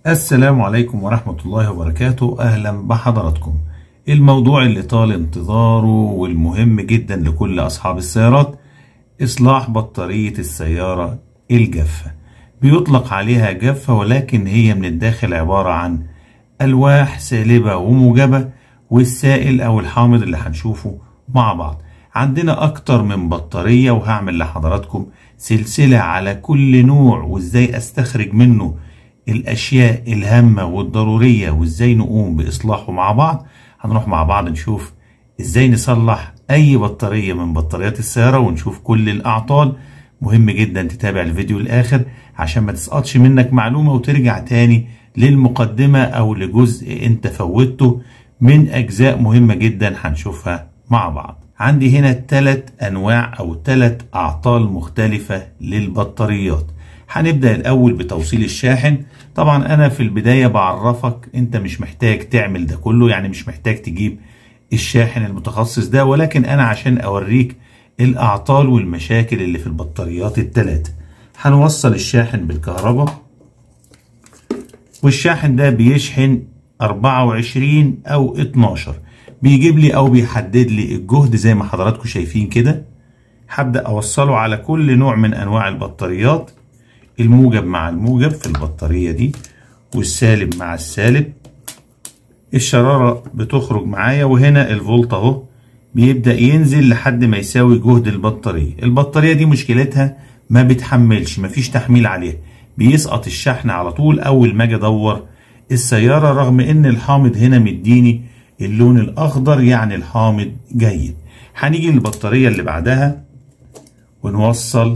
السلام عليكم ورحمة الله وبركاته أهلا بحضراتكم الموضوع اللي طال انتظاره والمهم جدا لكل أصحاب السيارات إصلاح بطارية السيارة الجافة بيطلق عليها جافة ولكن هي من الداخل عبارة عن ألواح سالبة وموجبة والسائل أو الحامض اللي هنشوفه مع بعض عندنا أكتر من بطارية وهعمل لحضراتكم سلسلة على كل نوع وإزاي أستخرج منه الأشياء الهامة والضرورية وإزاي نقوم بإصلاحه مع بعض هنروح مع بعض نشوف إزاي نصلح أي بطارية من بطاريات السيارة ونشوف كل الأعطال مهم جدا تتابع الفيديو الآخر عشان ما تسقطش منك معلومة وترجع تاني للمقدمة أو لجزء أنت فوتته من أجزاء مهمة جدا هنشوفها مع بعض عندي هنا ثلاث أنواع أو ثلاث أعطال مختلفة للبطاريات هنبدأ الأول بتوصيل الشاحن طبعا أنا في البداية بعرفك أنت مش محتاج تعمل ده كله يعني مش محتاج تجيب الشاحن المتخصص ده ولكن أنا عشان أوريك الأعطال والمشاكل اللي في البطاريات التلاتة هنوصل الشاحن بالكهرباء والشاحن ده بيشحن 24 أو 12 بيجيب لي أو بيحدد لي الجهد زي ما حضراتكم شايفين كده هبدأ أوصله على كل نوع من أنواع البطاريات الموجب مع الموجب في البطارية دي والسالب مع السالب الشرارة بتخرج معايا وهنا الفولت اهو بيبدأ ينزل لحد ما يساوي جهد البطارية البطارية دي مشكلتها ما بتحملش مفيش تحميل عليها بيسقط الشحن على طول أول ما أجي أدور السيارة رغم إن الحامض هنا مديني اللون الأخضر يعني الحامض جيد هنيجي للبطارية اللي بعدها ونوصل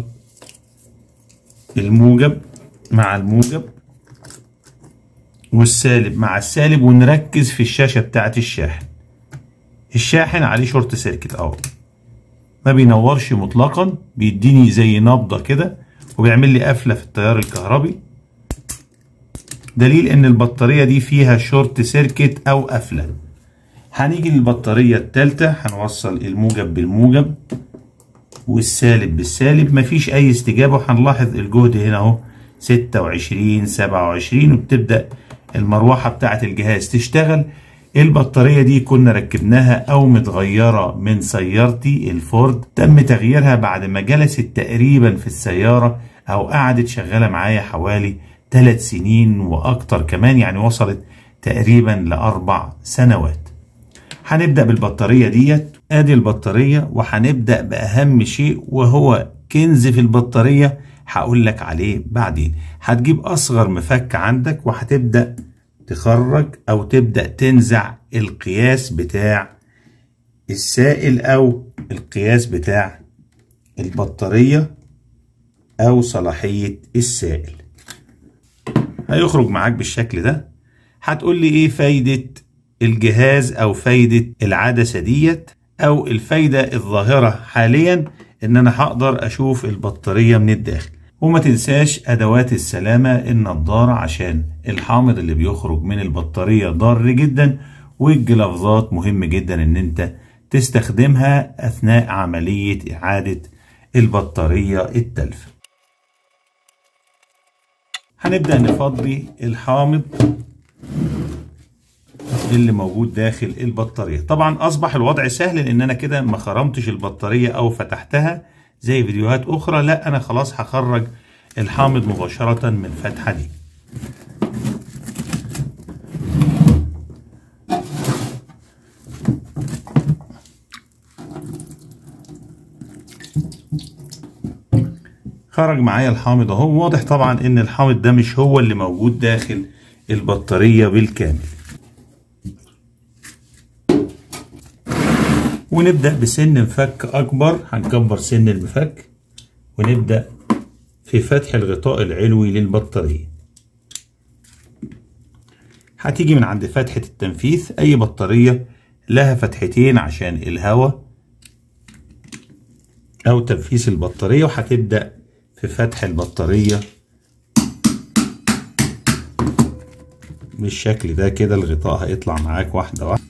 الموجب مع الموجب والسالب مع السالب ونركز في الشاشة بتاعة الشاحن الشاحن عليه شورت سيركت اهو ما بينورش مطلقا بيديني زي نبضة كده وبيعمل لي قفلة في التيار الكهربي دليل ان البطارية دي فيها شورت سيركت او قفلة هنيجي للبطارية التالتة هنوصل الموجب بالموجب والسالب بالسالب مفيش اي استجابة وهنلاحظ الجهد هنا اهو ستة وعشرين سبعة وعشرين وبتبدأ المروحة بتاعة الجهاز تشتغل البطارية دي كنا ركبناها او متغيرة من سيارتي الفورد تم تغييرها بعد ما جلست تقريبا في السيارة او قعدت شغالة معايا حوالي ثلاث سنين واكتر كمان يعني وصلت تقريبا لاربع سنوات هنبدأ بالبطارية ديت ادي البطارية وهنبدأ بأهم شيء وهو كنز في البطارية هقول لك عليه بعدين هتجيب أصغر مفك عندك وهتبدأ تخرج أو تبدأ تنزع القياس بتاع السائل أو القياس بتاع البطارية أو صلاحية السائل هيخرج معاك بالشكل ده هتقول لي إيه فايدة الجهاز او فايدة العدسة ديت او الفايدة الظاهرة حاليا ان انا هقدر اشوف البطارية من الداخل وما تنساش ادوات السلامة النضارة عشان الحامض اللي بيخرج من البطارية ضار جدا والجلافزات مهم جدا ان انت تستخدمها اثناء عملية اعادة البطارية التلف هنبدأ نفضي الحامض اللي موجود داخل البطارية طبعا اصبح الوضع سهل لان انا كده ما خرمتش البطارية او فتحتها زي فيديوهات اخرى لا انا خلاص هخرج الحامض مباشرة من الفتحة دي خرج معايا الحامض اهو واضح طبعا ان الحامض ده مش هو اللي موجود داخل البطارية بالكامل ونبدأ بسن مفك أكبر هنكبر سن المفك ونبدأ في فتح الغطاء العلوي للبطارية هتيجي من عند فتحة التنفيذ أي بطارية لها فتحتين عشان الهواء أو تنفيذ البطارية وهتبدأ في فتح البطارية بالشكل ده كده الغطاء هيطلع معاك واحدة واحدة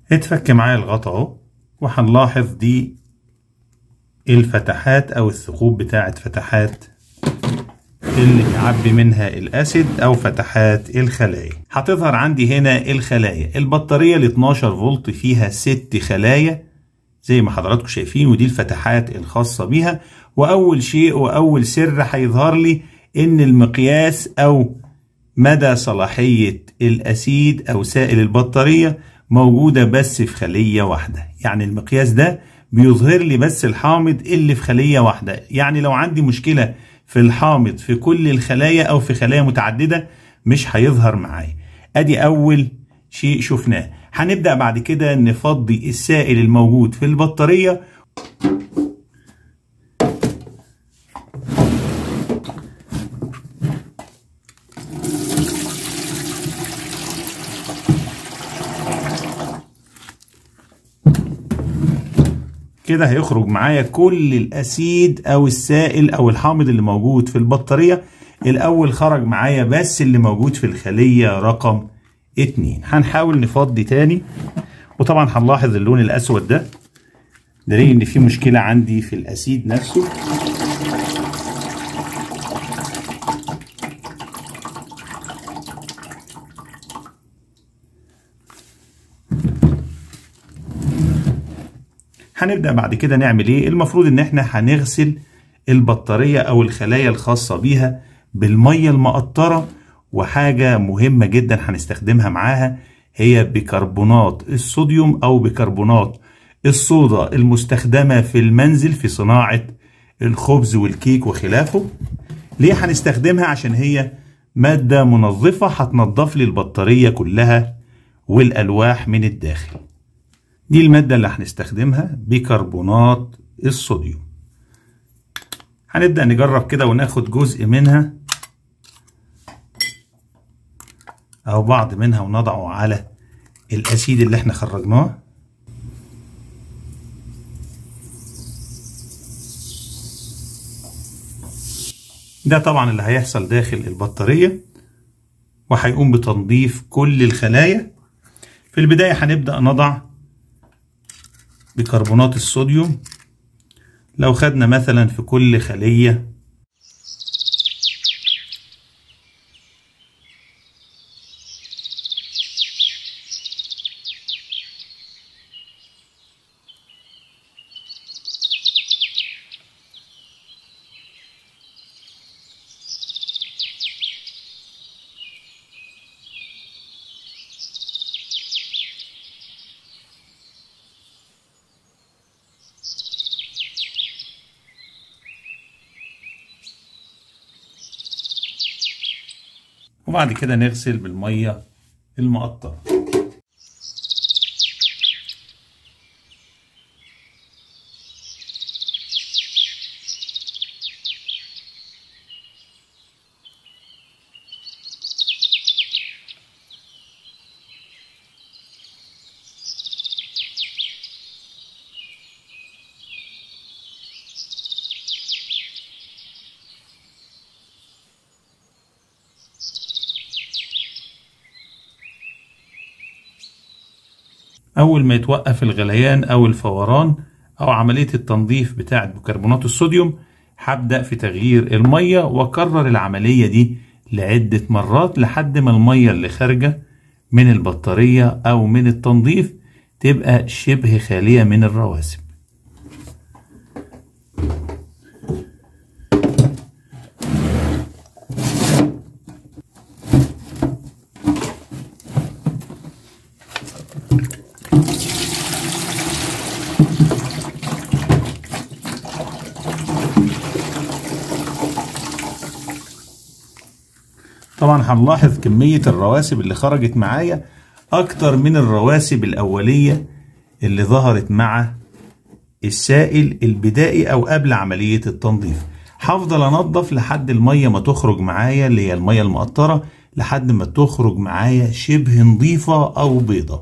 اتفك معايا الغطا اهو وهنلاحظ دي الفتحات او الثقوب بتاعت فتحات اللي بيعبي منها الاسيد او فتحات الخلايا هتظهر عندي هنا الخلايا البطاريه ال 12 فولت فيها ست خلايا زي ما حضراتكم شايفين ودي الفتحات الخاصه بيها واول شيء واول سر هيظهر لي ان المقياس او مدى صلاحيه الاسيد او سائل البطاريه موجوده بس في خليه واحده يعني المقياس ده بيظهر لي بس الحامض اللي في خليه واحده يعني لو عندي مشكله في الحامض في كل الخلايا او في خلايا متعدده مش هيظهر معايا ادي اول شيء شفناه هنبدا بعد كده نفضي السائل الموجود في البطاريه كده هيخرج معايا كل الاسيد او السائل او الحامض اللي موجود في البطاريه الاول خرج معايا بس اللي موجود في الخليه رقم اتنين هنحاول نفضي تاني وطبعا هنلاحظ اللون الاسود ده دليل ان في مشكله عندي في الاسيد نفسه هنبدأ بعد كده نعمل ايه المفروض ان احنا هنغسل البطارية او الخلايا الخاصة بيها بالمية المقطرة وحاجة مهمة جدا هنستخدمها معاها هي بيكربونات الصوديوم او بيكربونات الصودا المستخدمة في المنزل في صناعة الخبز والكيك وخلافه ليه هنستخدمها عشان هي مادة منظفة هتنضف لي البطارية كلها والألواح من الداخل دي المادة اللي هنستخدمها بيكربونات الصوديوم هنبدأ نجرب كده وناخد جزء منها أو بعض منها ونضعه على الأسيد اللي احنا خرجناه ده طبعا اللي هيحصل داخل البطارية وهيقوم بتنظيف كل الخلايا في البداية هنبدأ نضع بيكربونات الصوديوم لو خدنا مثلا في كل خلية وبعد كده نغسل بالمية المقطرة أول ما يتوقف الغليان أو الفوران أو عملية التنظيف بتاعة بيكربونات الصوديوم هبدأ في تغيير المية وأكرر العملية دي لعدة مرات لحد ما المية اللي خارجة من البطارية أو من التنظيف تبقى شبه خالية من الرواسب طبعا هنلاحظ كمية الرواسب اللي خرجت معايا أكتر من الرواسب الأولية اللي ظهرت مع السائل البدائي أو قبل عملية التنظيف هفضل أنظف لحد المية ما تخرج معايا اللي هي المية المقطرة لحد ما تخرج معايا شبه نظيفة أو بيضة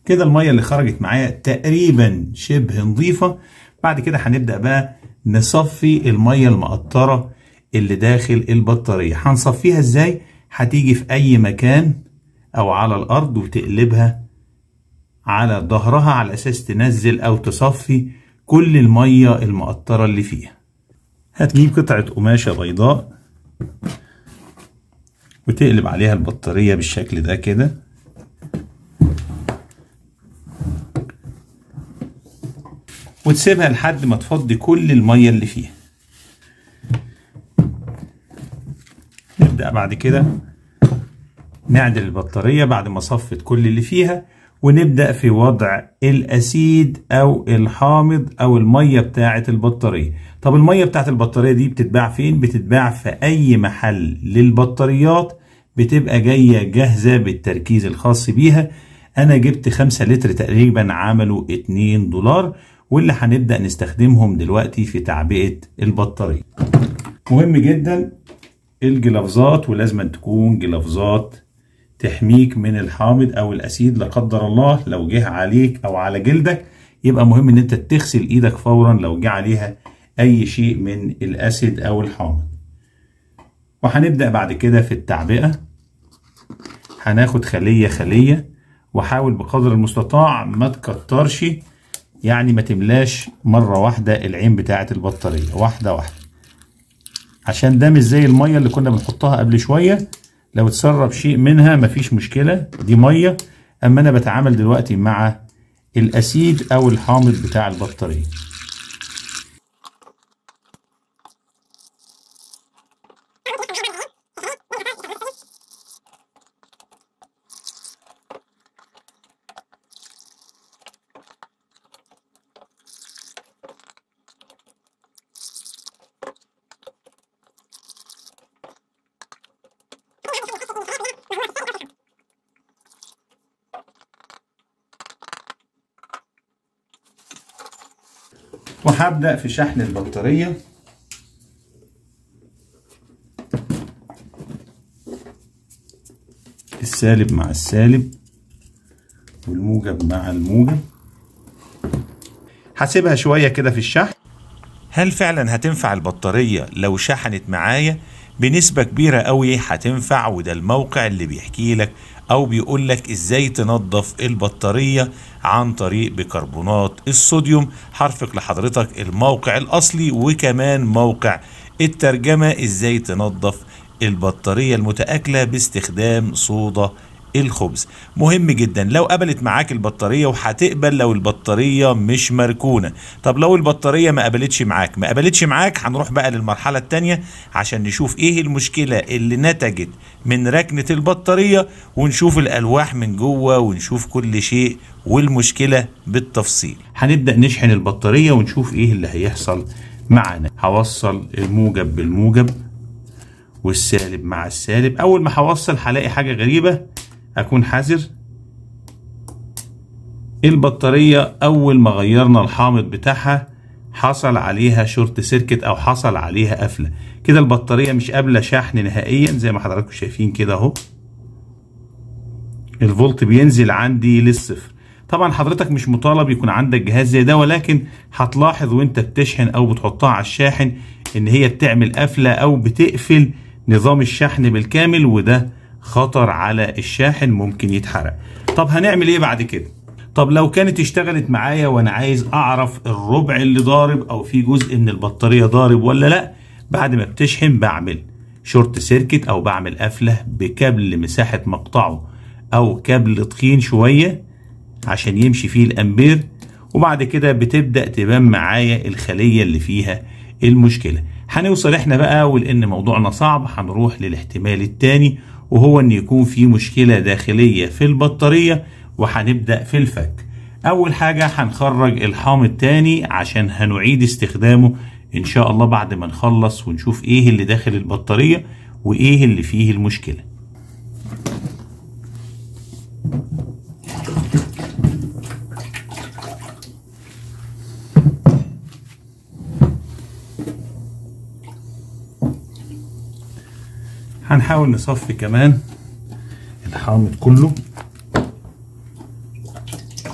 كده المية اللي خرجت معايا تقريبا شبه نظيفة بعد كده هنبدأ بقى نصفي المية المقطرة اللي داخل البطارية هنصفيها ازاي هتيجي في اي مكان او على الارض وتقلبها على ظهرها على اساس تنزل او تصفي كل المية المقطرة اللي فيها هتجيب قطعة قماشة بيضاء وتقلب عليها البطارية بالشكل ده كده وتسيبها لحد ما تفضي كل المية اللي فيها نبدأ بعد كده نعدل البطارية بعد ما صفت كل اللي فيها ونبدأ في وضع الأسيد أو الحامض أو المية بتاعة البطارية طب المية بتاعة البطارية دي بتتباع فين؟ بتتباع في أي محل للبطاريات بتبقى جاية جاهزة بالتركيز الخاص بيها أنا جبت خمسة لتر تقريبا عملوا اتنين دولار واللي هنبدأ نستخدمهم دلوقتي في تعبئة البطارية مهم جدا الجلافزات ولازم تكون جلافزات تحميك من الحامض او الاسيد لا قدر الله لو جه عليك او على جلدك يبقى مهم ان انت تغسل ايدك فورا لو جه عليها اي شيء من الاسيد او الحامض وهنبدأ بعد كده في التعبئة هناخد خلية خلية وحاول بقدر المستطاع ما تكترش يعني ما تملاش مرة واحدة العين بتاعة البطارية واحدة واحدة عشان ده مش زي المية اللي كنا بنحطها قبل شوية لو اتسرب شيء منها مفيش مشكلة دي مية اما انا بتعامل دلوقتي مع الاسيد او الحامض بتاع البطارية وهبدأ في شحن البطارية السالب مع السالب والموجب مع الموجب هسيبها شوية كده في الشحن هل فعلا هتنفع البطارية لو شحنت معايا بنسبة كبيرة قوي هتنفع وده الموقع اللي بيحكي لك او بيقول لك ازاي تنظف البطارية عن طريق بيكربونات الصوديوم هرفق لحضرتك الموقع الاصلي وكمان موقع الترجمة ازاي تنظف البطارية المتآكلة باستخدام صودا الخبز مهم جدا لو قبلت معاك البطارية وهتقبل لو البطارية مش مركونة طب لو البطارية ما قبلتش معاك ما قبلتش معاك هنروح بقى للمرحلة التانية عشان نشوف ايه المشكلة اللي نتجت من ركنة البطارية ونشوف الألواح من جوه ونشوف كل شيء والمشكلة بالتفصيل هنبدأ نشحن البطارية ونشوف ايه اللي هيحصل معانا هوصل الموجب بالموجب والسالب مع السالب اول ما هوصل هلاقي حاجة غريبة اكون حذر البطارية اول ما غيرنا الحامض بتاعها حصل عليها شورت سيركت او حصل عليها قفلة كده البطارية مش قابلة شحن نهائيا زي ما حضراتكم شايفين كده اهو الفولت بينزل عندي للصفر طبعا حضرتك مش مطالب يكون عندك جهاز زي ده ولكن هتلاحظ وانت بتشحن او بتحطها على الشاحن ان هي بتعمل قفلة او بتقفل نظام الشحن بالكامل وده خطر على الشاحن ممكن يتحرق طب هنعمل ايه بعد كده طب لو كانت اشتغلت معايا وانا عايز اعرف الربع اللي ضارب او في جزء من البطارية ضارب ولا لا بعد ما بتشحن بعمل شورت سيركت او بعمل قفلة بكابل مساحة مقطعه او كابل تخين شوية عشان يمشي فيه الامبير وبعد كده بتبدأ تبان معايا الخلية اللي فيها المشكلة هنوصل احنا بقى ولان موضوعنا صعب هنروح للاحتمال التاني وهو ان يكون في مشكلة داخلية في البطارية وهنبدأ في الفك اول حاجة هنخرج الحامض تاني عشان هنعيد استخدامه ان شاء الله بعد ما نخلص ونشوف ايه اللي داخل البطارية وايه اللي فيه المشكلة هنحاول نصفي كمان الحامض كله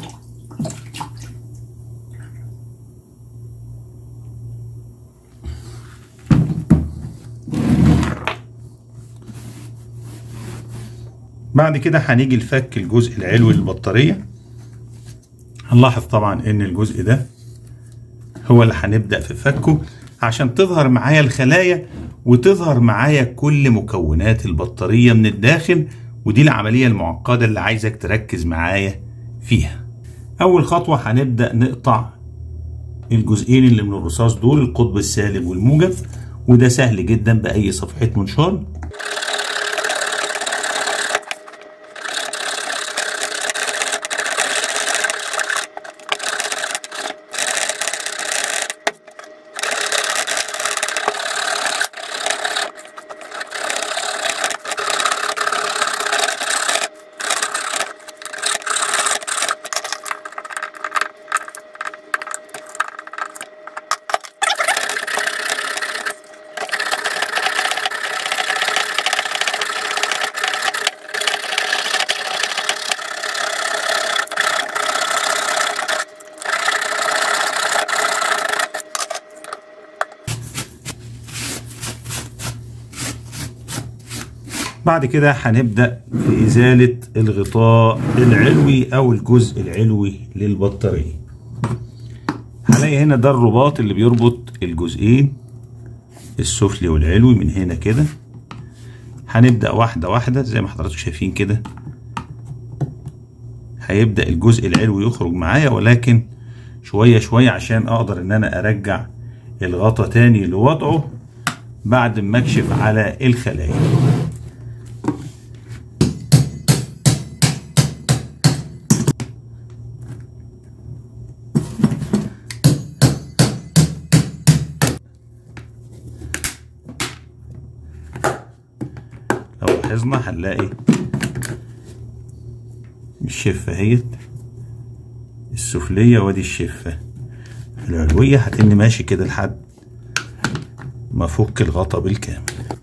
بعد كده هنيجي لفك الجزء العلوي للبطارية هنلاحظ طبعا ان الجزء ده هو اللي هنبدأ في فكه عشان تظهر معايا الخلايا وتظهر معايا كل مكونات البطارية من الداخل ودي العملية المعقدة اللي عايزك تركز معايا فيها أول خطوة هنبدأ نقطع الجزئين اللي من الرصاص دول القطب السالب والموجب وده سهل جدا بأي صفحة منشار بعد كده هنبدأ في إزالة الغطاء العلوي أو الجزء العلوي للبطارية هلاقي هنا ده الرباط اللي بيربط الجزئين السفلي والعلوي من هنا كده هنبدأ واحدة واحدة زي ما حضراتكم شايفين كده هيبدأ الجزء العلوي يخرج معايا ولكن شوية شوية عشان أقدر إن أنا أرجع الغطا تاني لوضعه بعد ما أكشف على الخلايا لو لاحظنا هنلاقي الشفة اهيت السفلية وادي الشفة العلوية هتني ماشي كده لحد ما افك الغطا بالكامل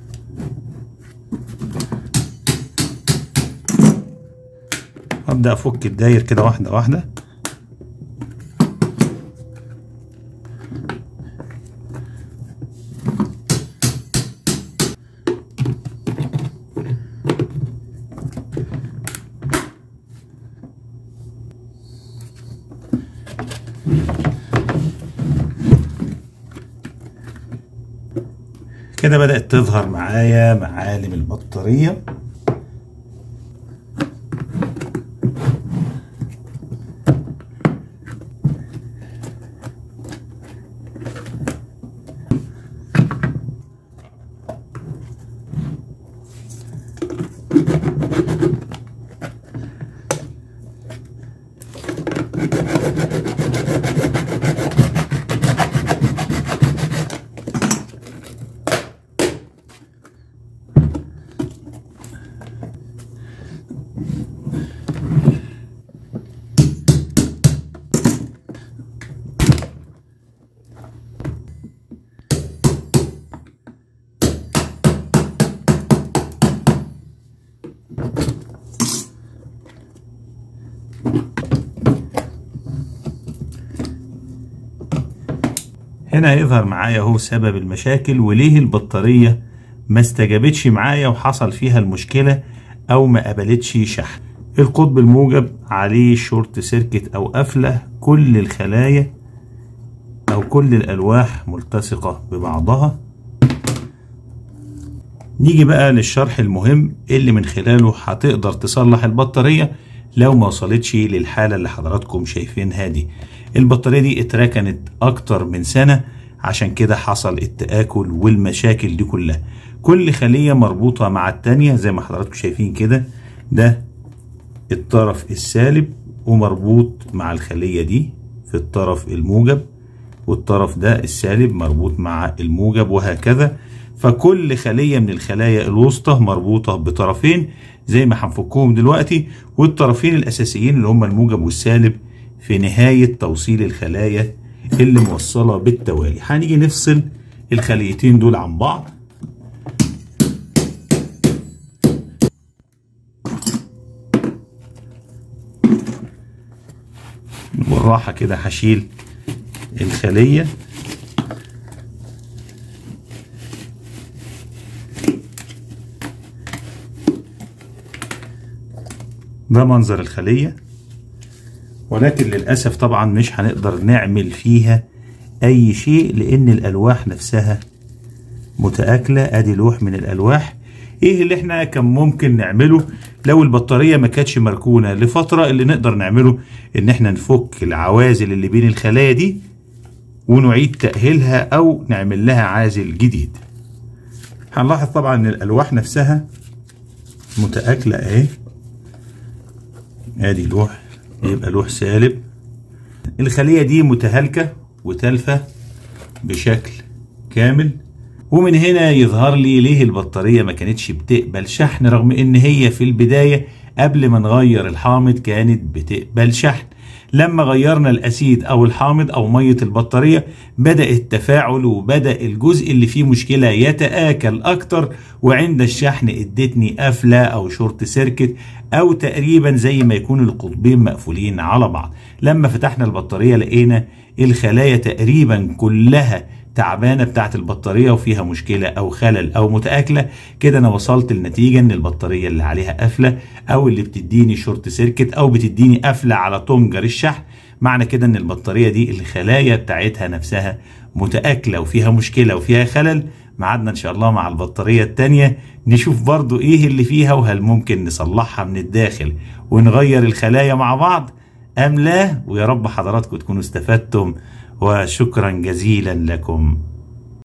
ابدأ افك الداير كده واحدة واحدة كده بدأت تظهر معايا معالم البطارية هنا هيظهر معايا اهو سبب المشاكل وليه البطارية ما استجابتش معايا وحصل فيها المشكلة او ما قبلتش شحن القطب الموجب عليه شورت سيركت او قفلة كل الخلايا او كل الالواح ملتصقة ببعضها نيجي بقى للشرح المهم اللي من خلاله هتقدر تصلح البطارية لو ما وصلتش للحالة اللي حضراتكم شايفينها دي البطارية دي اتركنت اكتر من سنة عشان كده حصل التآكل والمشاكل دي كلها كل خلية مربوطة مع التانية زي ما حضراتكم شايفين كده ده الطرف السالب ومربوط مع الخلية دي في الطرف الموجب والطرف ده السالب مربوط مع الموجب وهكذا فكل خلية من الخلايا الوسطى مربوطة بطرفين زي ما هنفكهم دلوقتي والطرفين الأساسيين اللي هما الموجب والسالب في نهاية توصيل الخلايا اللي موصلة بالتوالي هنيجي نفصل الخليتين دول عن بعض بالراحة كده هشيل الخلية ده منظر الخلية ولكن للأسف طبعا مش هنقدر نعمل فيها أي شيء لأن الألواح نفسها متآكلة أدي لوح من الألواح إيه اللي إحنا كان ممكن نعمله لو البطارية ما كانتش مركونة لفترة اللي نقدر نعمله إن إحنا نفك العوازل اللي بين الخلايا دي ونعيد تأهيلها أو نعمل لها عازل جديد هنلاحظ طبعا إن الألواح نفسها متآكلة أهي ادي لوح يبقى لوح سالب الخلية دي متهالكة وتالفة بشكل كامل ومن هنا يظهر لي ليه البطارية ما كانتش بتقبل شحن رغم ان هي في البداية قبل ما نغير الحامض كانت بتقبل شحن لما غيرنا الاسيد او الحامض او ميه البطاريه بدا التفاعل وبدا الجزء اللي فيه مشكله يتاكل اكتر وعند الشحن ادتني قفله او شورت سيركت او تقريبا زي ما يكون القطبين مقفولين على بعض لما فتحنا البطاريه لقينا الخلايا تقريبا كلها تعبانه بتاعت البطاريه وفيها مشكله او خلل او متاكله كده انا وصلت لنتيجه ان البطاريه اللي عليها قفله او اللي بتديني شورت سيركت او بتديني قفله على طنجر الشحن معنى كده ان البطاريه دي الخلايا بتاعتها نفسها متاكله وفيها مشكله وفيها خلل معادنا ان شاء الله مع البطاريه التانيه نشوف برضو ايه اللي فيها وهل ممكن نصلحها من الداخل ونغير الخلايا مع بعض ام لا ويا رب حضراتكم تكونوا استفدتم وشكرا جزيلا لكم